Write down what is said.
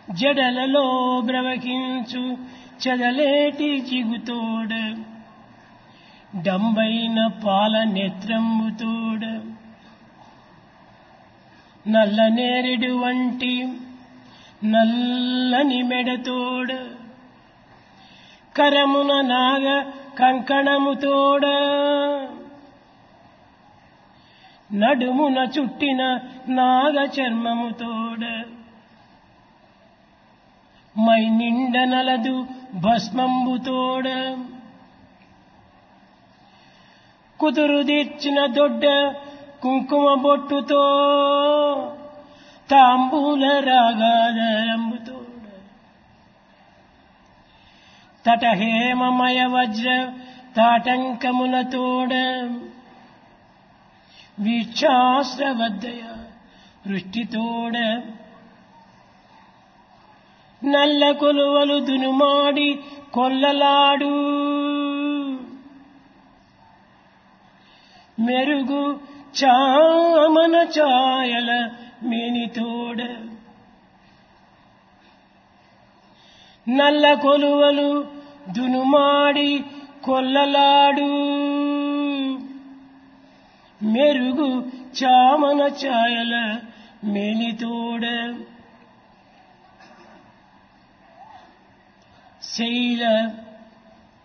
జడలలో బ్రవకించు చదలేటి జిగుతోడ డంబైన పాల నేత్రంబుతోడ నల్ల నేరెడు వంటి నల్లని మెడతోడ కరమున నాగ కంకణముతోడ నడుమున చుట్టిన నాగ చర్మముతోడ మై నిండ నలదు భస్మంబుతోడ కుదురు తీర్చిన దొడ్డ కుంకుమ బొట్టుతో తాంబూల రాగాదరంబుతోడ తటహేమమయ వజ్ర తాటంకములతోడ వీక్షాశ్రవద్దయ వృష్టితోడ నల్ల కొలువలు దునుమాడి కొల్లలాడు మెరుగు చామన ఛాయల మేనితోడ నల్ల కొలువలు దునుమాడి కొల్లలాడు మెరుగు చామన ఛాయల మేనితోడ శైల